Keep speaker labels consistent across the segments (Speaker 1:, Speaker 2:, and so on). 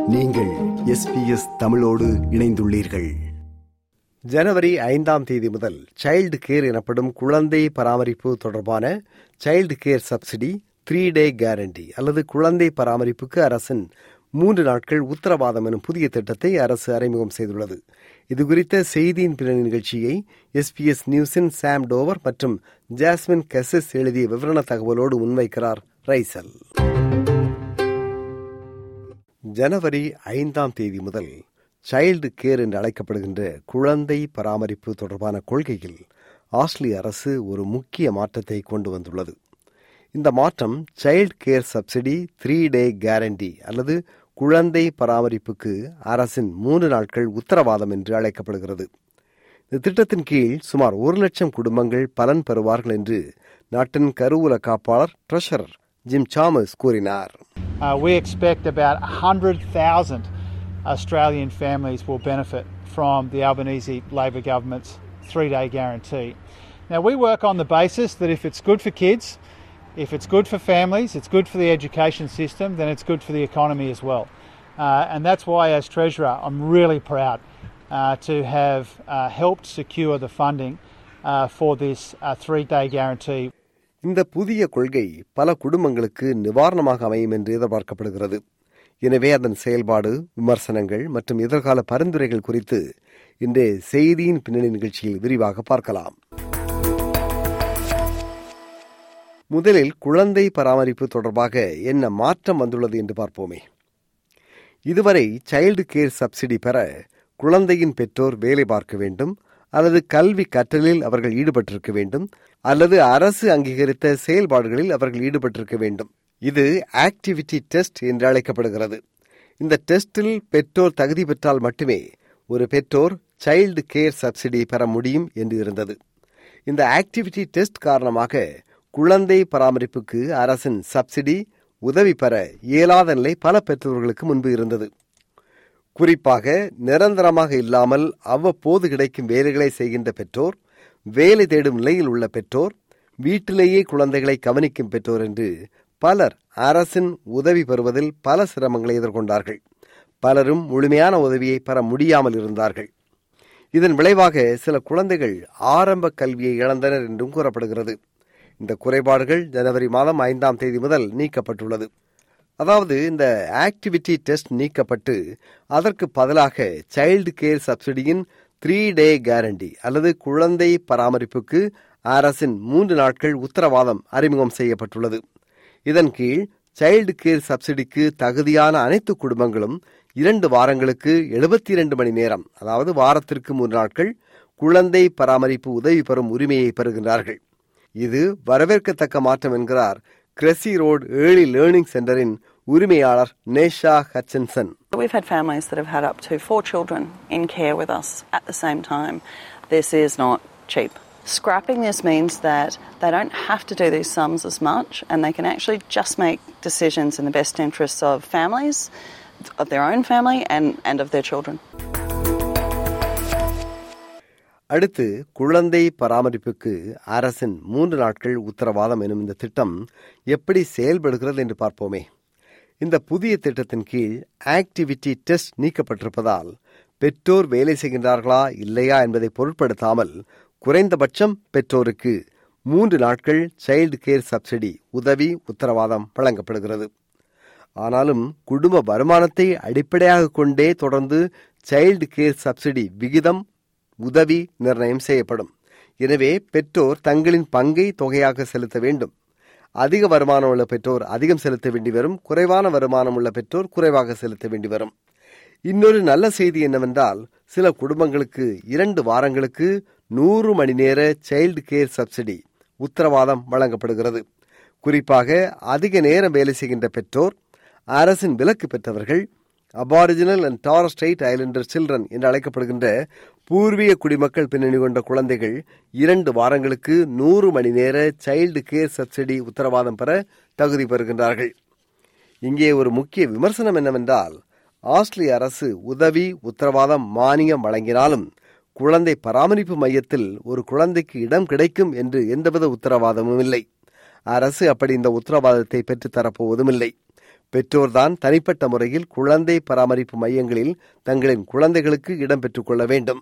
Speaker 1: நீங்கள் எஸ்பிஎஸ் தமிழோடு இணைந்துள்ளீர்கள்
Speaker 2: ஜனவரி ஐந்தாம் தேதி முதல் சைல்டு கேர் எனப்படும் குழந்தை பராமரிப்பு தொடர்பான child care subsidy three day guarantee அல்லது குழந்தை பராமரிப்புக்கு அரசின் மூன்று நாட்கள் உத்தரவாதம் எனும் புதிய திட்டத்தை அரசு அறிமுகம் செய்துள்ளது இதுகுறித்த செய்தியின் பின்னணி நிகழ்ச்சியை எஸ்பிஎஸ் நியூஸின் சாம் டோவர் மற்றும் ஜாஸ்மின் கெசஸ் எழுதிய விவரண தகவலோடு முன்வைக்கிறார் ரைசல் ஜனவரி ஐந்தாம் தேதி முதல் சைல்டு கேர் என்று அழைக்கப்படுகின்ற குழந்தை பராமரிப்பு தொடர்பான கொள்கையில் ஆஸ்திரேலிய அரசு ஒரு முக்கிய மாற்றத்தை கொண்டு வந்துள்ளது இந்த மாற்றம் child care subsidy three day guarantee அல்லது குழந்தை பராமரிப்புக்கு அரசின் மூன்று நாட்கள் உத்தரவாதம் என்று அழைக்கப்படுகிறது இந்த திட்டத்தின் கீழ் சுமார் ஒரு லட்சம் குடும்பங்கள் பலன் பெறுவார்கள் என்று நாட்டின் கருவூல காப்பாளர் ட்ரெஷரர் ஜிம் சாமஸ் கூறினார்
Speaker 3: Uh, we expect about 100,000 Australian families will benefit from the Albanese Labor government's three day guarantee. Now, we work on the basis that if it's good for kids, if it's good for families, it's good for the education system, then it's good for the economy as well. Uh, and that's why, as Treasurer, I'm really proud uh, to have uh, helped secure the funding uh, for this uh, three day guarantee.
Speaker 2: இந்த புதிய கொள்கை பல குடும்பங்களுக்கு நிவாரணமாக அமையும் என்று எதிர்பார்க்கப்படுகிறது எனவே அதன் செயல்பாடு விமர்சனங்கள் மற்றும் எதிர்கால பரிந்துரைகள் குறித்து இன்றைய செய்தியின் பின்னணி நிகழ்ச்சியில் விரிவாக பார்க்கலாம் முதலில் குழந்தை பராமரிப்பு தொடர்பாக என்ன மாற்றம் வந்துள்ளது என்று பார்ப்போமே இதுவரை சைல்டு கேர் சப்சிடி பெற குழந்தையின் பெற்றோர் வேலை பார்க்க வேண்டும் அல்லது கல்வி கற்றலில் அவர்கள் ஈடுபட்டிருக்க வேண்டும் அல்லது அரசு அங்கீகரித்த செயல்பாடுகளில் அவர்கள் ஈடுபட்டிருக்க வேண்டும் இது ஆக்டிவிட்டி டெஸ்ட் என்று அழைக்கப்படுகிறது இந்த டெஸ்டில் பெற்றோர் தகுதி பெற்றால் மட்டுமே ஒரு பெற்றோர் சைல்டு கேர் சப்சிடி பெற முடியும் என்று இருந்தது இந்த ஆக்டிவிட்டி டெஸ்ட் காரணமாக குழந்தை பராமரிப்புக்கு அரசின் சப்சிடி உதவி பெற இயலாத நிலை பல பெற்றோர்களுக்கு முன்பு இருந்தது குறிப்பாக நிரந்தரமாக இல்லாமல் அவ்வப்போது கிடைக்கும் வேலைகளை செய்கின்ற பெற்றோர் வேலை தேடும் நிலையில் உள்ள பெற்றோர் வீட்டிலேயே குழந்தைகளை கவனிக்கும் பெற்றோர் என்று பலர் அரசின் உதவி பெறுவதில் பல சிரமங்களை எதிர்கொண்டார்கள் பலரும் முழுமையான உதவியை பெற முடியாமல் இருந்தார்கள் இதன் விளைவாக சில குழந்தைகள் ஆரம்ப கல்வியை இழந்தனர் என்றும் கூறப்படுகிறது இந்த குறைபாடுகள் ஜனவரி மாதம் ஐந்தாம் தேதி முதல் நீக்கப்பட்டுள்ளது அதாவது இந்த ஆக்டிவிட்டி டெஸ்ட் நீக்கப்பட்டு அதற்கு பதிலாக சைல்டு கேர் சப்சிடியின் த்ரீ டே கேரண்டி அல்லது குழந்தை பராமரிப்புக்கு அரசின் மூன்று நாட்கள் உத்தரவாதம் அறிமுகம் செய்யப்பட்டுள்ளது இதன் கீழ் சைல்டு கேர் சப்சிடிக்கு தகுதியான அனைத்து குடும்பங்களும் இரண்டு வாரங்களுக்கு எழுபத்தி இரண்டு மணி நேரம் அதாவது வாரத்திற்கு மூன்று நாட்கள் குழந்தை பராமரிப்பு உதவி பெறும் உரிமையை பெறுகின்றார்கள் இது வரவேற்கத்தக்க மாற்றம் என்கிறார் கிரெசி ரோட் ஏர்லி லேர்னிங் சென்டரின் உரிமையாளர் நேஷா ஹட்சன்சன்
Speaker 4: We've had families that have had up to four children in care with us at the same time. This is not cheap. Scrapping this means that they don't have to do these sums as much and they can actually just make decisions in the best interests of families, of their own family, and, and of their children.
Speaker 2: அடுத்து குழந்தை பராமரிப்புக்கு அரசின் மூன்று நாட்கள் உத்தரவாதம் எனும் இந்த திட்டம் எப்படி செயல்படுகிறது என்று பார்ப்போமே இந்த புதிய திட்டத்தின் கீழ் ஆக்டிவிட்டி டெஸ்ட் நீக்கப்பட்டிருப்பதால் பெற்றோர் வேலை செய்கின்றார்களா இல்லையா என்பதை பொருட்படுத்தாமல் குறைந்தபட்சம் பெற்றோருக்கு மூன்று நாட்கள் சைல்டு கேர் சப்சிடி உதவி உத்தரவாதம் வழங்கப்படுகிறது ஆனாலும் குடும்ப வருமானத்தை அடிப்படையாக கொண்டே தொடர்ந்து சைல்டு கேர் சப்சிடி விகிதம் உதவி நிர்ணயம் செய்யப்படும் எனவே பெற்றோர் தங்களின் பங்கை தொகையாக செலுத்த வேண்டும் அதிக வருமானம் உள்ள பெற்றோர் அதிகம் செலுத்த வேண்டி வரும் குறைவான வருமானம் உள்ள பெற்றோர் குறைவாக செலுத்த வேண்டி வரும் இன்னொரு நல்ல செய்தி என்னவென்றால் சில குடும்பங்களுக்கு இரண்டு வாரங்களுக்கு நூறு மணி நேர சைல்டு கேர் சப்சிடி உத்தரவாதம் வழங்கப்படுகிறது குறிப்பாக அதிக நேரம் வேலை செய்கின்ற பெற்றோர் அரசின் விலக்கு பெற்றவர்கள் Aboriginal and Torres Strait Islander children என்று அழைக்கப்படுகின்ற பூர்வீக குடிமக்கள் பின்னணி கொண்ட குழந்தைகள் இரண்டு வாரங்களுக்கு நூறு மணி நேர சைல்டு கேர் சப்சிடி உத்தரவாதம் பெற தகுதி பெறுகின்றார்கள் இங்கே ஒரு முக்கிய விமர்சனம் என்னவென்றால் ஆஸ்திரேலிய அரசு உதவி உத்தரவாதம் மானியம் வழங்கினாலும் குழந்தை பராமரிப்பு மையத்தில் ஒரு குழந்தைக்கு இடம் கிடைக்கும் என்று எந்தவித உத்தரவாதமும் இல்லை அரசு அப்படி இந்த உத்தரவாதத்தை பெற்றுத் தரப்போவதும் இல்லை பெற்றோர்தான் தனிப்பட்ட முறையில் குழந்தை பராமரிப்பு மையங்களில் தங்களின் குழந்தைகளுக்கு இடம் பெற்றுக் கொள்ள வேண்டும்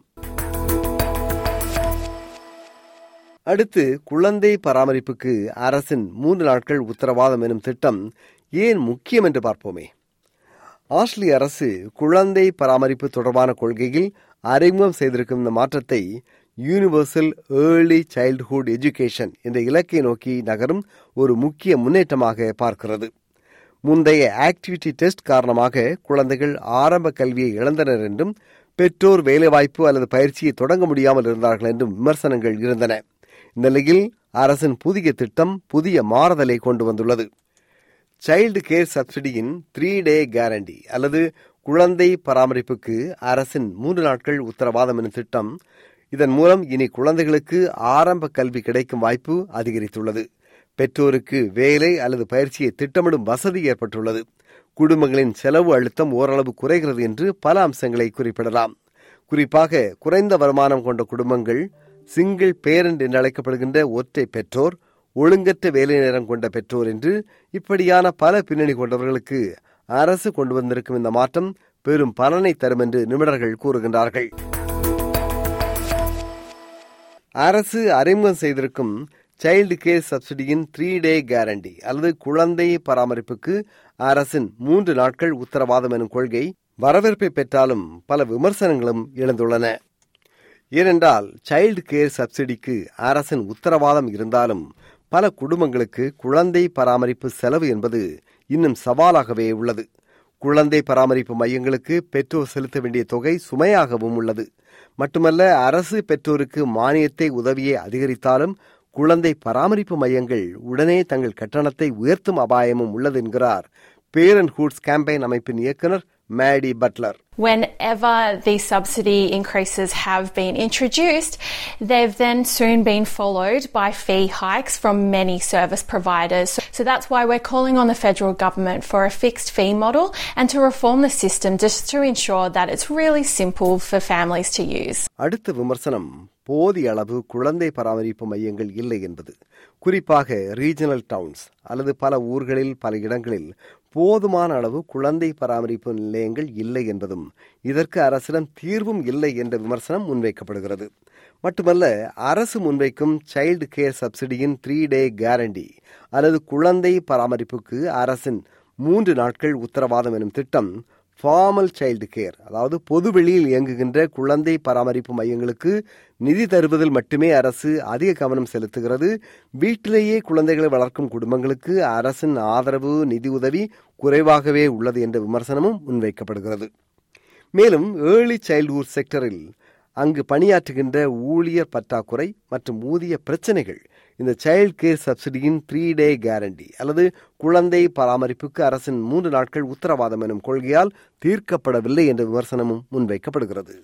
Speaker 2: அடுத்து குழந்தை பராமரிப்புக்கு அரசின் மூன்று நாட்கள் உத்தரவாதம் எனும் திட்டம் ஏன் முக்கியம் என்று பார்ப்போமே ஆஸ்திரேலிய அரசு குழந்தை பராமரிப்பு தொடர்பான கொள்கையில் அறிமுகம் செய்திருக்கும் இந்த மாற்றத்தை யூனிவர்சல் ஏர்லி சைல்ட்ஹுட் எஜுகேஷன் என்ற இலக்கை நோக்கி நகரும் ஒரு முக்கிய முன்னேற்றமாக பார்க்கிறது முந்தைய ஆக்டிவிட்டி டெஸ்ட் காரணமாக குழந்தைகள் ஆரம்ப கல்வியை இழந்தனர் என்றும் பெற்றோர் வேலைவாய்ப்பு அல்லது பயிற்சியை தொடங்க முடியாமல் இருந்தார்கள் என்றும் விமர்சனங்கள் இருந்தன இந்நிலையில் அரசின் புதிய திட்டம் புதிய மாறுதலை கொண்டு வந்துள்ளது சைல்டு கேர் சப்சிடியின் த்ரீ டே கேரண்டி அல்லது குழந்தை பராமரிப்புக்கு அரசின் மூன்று நாட்கள் உத்தரவாதம் எனும் திட்டம் இதன் மூலம் இனி குழந்தைகளுக்கு ஆரம்ப கல்வி கிடைக்கும் வாய்ப்பு அதிகரித்துள்ளது பெற்றோருக்கு வேலை அல்லது பயிற்சியை திட்டமிடும் வசதி ஏற்பட்டுள்ளது குடும்பங்களின் செலவு அழுத்தம் ஓரளவு குறைகிறது என்று பல அம்சங்களை குறிப்பிடலாம் குறிப்பாக குறைந்த வருமானம் கொண்ட குடும்பங்கள் சிங்கிள் பேரண்ட் என்று அழைக்கப்படுகின்ற ஒற்றை பெற்றோர் ஒழுங்கற்ற வேலை நேரம் கொண்ட பெற்றோர் என்று இப்படியான பல பின்னணி கொண்டவர்களுக்கு அரசு கொண்டு வந்திருக்கும் இந்த மாற்றம் பெரும் பலனை தரும் என்று நிபுணர்கள் கூறுகின்றார்கள் அரசு அறிமுகம் செய்திருக்கும் சைல்டு கேர் சப்சிடியின் த்ரீ டே கேரண்டி அல்லது குழந்தை பராமரிப்புக்கு அரசின் மூன்று நாட்கள் உத்தரவாதம் எனும் கொள்கை வரவேற்பை பெற்றாலும் பல விமர்சனங்களும் எழுந்துள்ளன ஏனென்றால் சைல்டு கேர் சப்சிடிக்கு அரசின் உத்தரவாதம் இருந்தாலும் பல குடும்பங்களுக்கு குழந்தை பராமரிப்பு செலவு என்பது இன்னும் சவாலாகவே உள்ளது குழந்தை பராமரிப்பு மையங்களுக்கு பெற்றோர் செலுத்த வேண்டிய தொகை சுமையாகவும் உள்ளது மட்டுமல்ல அரசு பெற்றோருக்கு மானியத்தை உதவியை அதிகரித்தாலும் குழந்தை பராமரிப்பு மையங்கள் உடனே தங்கள் கட்டணத்தை உயர்த்தும் அபாயமும் உள்ளது என்கிறார் பேரண்ட் ஹூட்ஸ் கேம்பெயின் அமைப்பின் இயக்குனர் Maddie Butler
Speaker 5: Whenever these subsidy increases have been introduced, they've then soon been followed by fee hikes from many service providers. So that's why we're calling on the federal government for a fixed fee model and to reform the system just to ensure that it's really simple for families to use.
Speaker 2: அடுத்த விமர்சனம் போதிய அளவு குழந்தை பராமரிப்பு மையங்கள் இல்லை என்பது குறிப்பாக ரீஜனல் டவுன்ஸ் அல்லது பல ஊர்களில் பல இடங்களில் போதுமான அளவு குழந்தை பராமரிப்பு நிலையங்கள் இல்லை என்பதும் இதற்கு அரசிடம் தீர்வும் இல்லை என்ற விமர்சனம் முன்வைக்கப்படுகிறது மட்டுமல்ல அரசு முன்வைக்கும் சைல்டு கேர் சப்சிடியின் த்ரீ டே கேரண்டி அல்லது குழந்தை பராமரிப்புக்கு அரசின் மூன்று நாட்கள் உத்தரவாதம் எனும் திட்டம் ஃபார்மல் சைல்டு கேர் அதாவது பொதுவெளியில் இயங்குகின்ற குழந்தை பராமரிப்பு மையங்களுக்கு நிதி தருவதில் மட்டுமே அரசு அதிக கவனம் செலுத்துகிறது வீட்டிலேயே குழந்தைகளை வளர்க்கும் குடும்பங்களுக்கு அரசின் ஆதரவு நிதி உதவி குறைவாகவே உள்ளது என்ற விமர்சனமும் முன்வைக்கப்படுகிறது மேலும் ஏர்லி சைல்ட்ஹுட் செக்டரில் அங்கு பணியாற்றுகின்ற ஊழியர் பற்றாக்குறை மற்றும் ஊதிய பிரச்சனைகள் இந்த சைல்ட் கேர் சப்சிடியின் த்ரீ டே கேரண்டி அல்லது குழந்தை பராமரிப்புக்கு அரசின் மூன்று நாட்கள் உத்தரவாதம் எனும் கொள்கையால் தீர்க்கப்படவில்லை என்ற விமர்சனமும் முன்வைக்கப்படுகிறது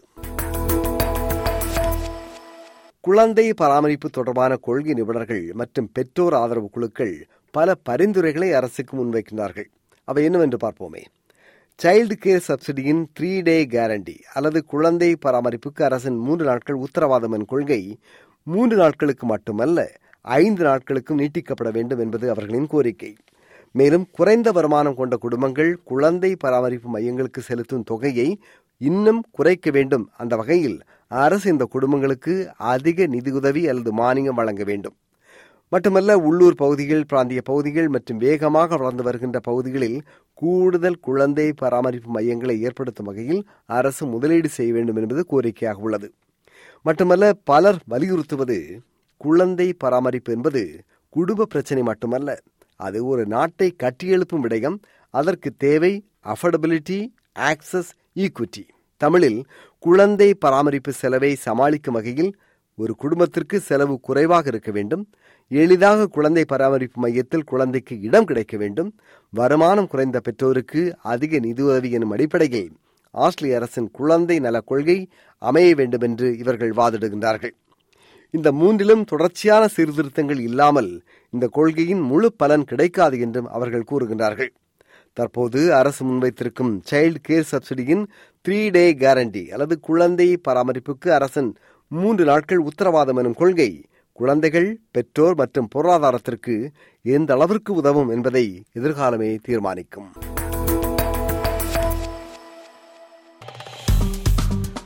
Speaker 2: குழந்தை பராமரிப்பு தொடர்பான கொள்கை நிபுணர்கள் மற்றும் பெற்றோர் ஆதரவு குழுக்கள் பல பரிந்துரைகளை அரசுக்கு முன்வைக்கின்றார்கள் அவை என்னவென்று பார்ப்போமே சைல்டு கேர் சப்சிடியின் த்ரீ டே கேரண்டி அல்லது குழந்தை பராமரிப்புக்கு அரசின் மூன்று நாட்கள் உத்தரவாதம் என் கொள்கை மூன்று நாட்களுக்கு மட்டுமல்ல ஐந்து நாட்களுக்கும் நீட்டிக்கப்பட வேண்டும் என்பது அவர்களின் கோரிக்கை மேலும் குறைந்த வருமானம் கொண்ட குடும்பங்கள் குழந்தை பராமரிப்பு மையங்களுக்கு செலுத்தும் தொகையை இன்னும் குறைக்க வேண்டும் அந்த வகையில் அரசு இந்த குடும்பங்களுக்கு அதிக நிதியுதவி அல்லது மானியம் வழங்க வேண்டும் மட்டுமல்ல உள்ளூர் பகுதிகள் பிராந்திய பகுதிகள் மற்றும் வேகமாக வளர்ந்து வருகின்ற பகுதிகளில் கூடுதல் குழந்தை பராமரிப்பு மையங்களை ஏற்படுத்தும் வகையில் அரசு முதலீடு செய்ய வேண்டும் என்பது கோரிக்கையாக உள்ளது மட்டுமல்ல பலர் வலியுறுத்துவது குழந்தை பராமரிப்பு என்பது குடும்ப பிரச்சனை மட்டுமல்ல அது ஒரு நாட்டை கட்டியெழுப்பும் விடயம் அதற்கு தேவை அஃபோர்டபிலிட்டி ஆக்சஸ் ஈக்விட்டி தமிழில் குழந்தை பராமரிப்பு செலவை சமாளிக்கும் வகையில் ஒரு குடும்பத்திற்கு செலவு குறைவாக இருக்க வேண்டும் எளிதாக குழந்தை பராமரிப்பு மையத்தில் குழந்தைக்கு இடம் கிடைக்க வேண்டும் வருமானம் குறைந்த பெற்றோருக்கு அதிக நிதியுதவி எனும் அடிப்படையில் ஆஸ்திரேலிய அரசின் குழந்தை நல கொள்கை அமைய வேண்டும் என்று இவர்கள் வாதிடுகின்றார்கள் இந்த மூன்றிலும் தொடர்ச்சியான சீர்திருத்தங்கள் இல்லாமல் இந்த கொள்கையின் முழு பலன் கிடைக்காது என்றும் அவர்கள் கூறுகின்றார்கள் தற்போது அரசு முன்வைத்திருக்கும் சைல்டு கேர் சப்சிடியின் த்ரீ டே கேரண்டி அல்லது குழந்தை பராமரிப்புக்கு அரசின் மூன்று நாட்கள் உத்தரவாதம் எனும் கொள்கை குழந்தைகள் பெற்றோர் மற்றும் பொருளாதாரத்திற்கு எந்த அளவிற்கு உதவும் என்பதை எதிர்காலமே தீர்மானிக்கும்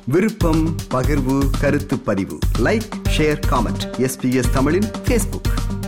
Speaker 1: விருப்பம் பகிர்வு கருத்து பதிவு லைக் ஷேர் காமெண்ட் எஸ்பிஎஸ் தமிழின் ஃபேஸ்புக்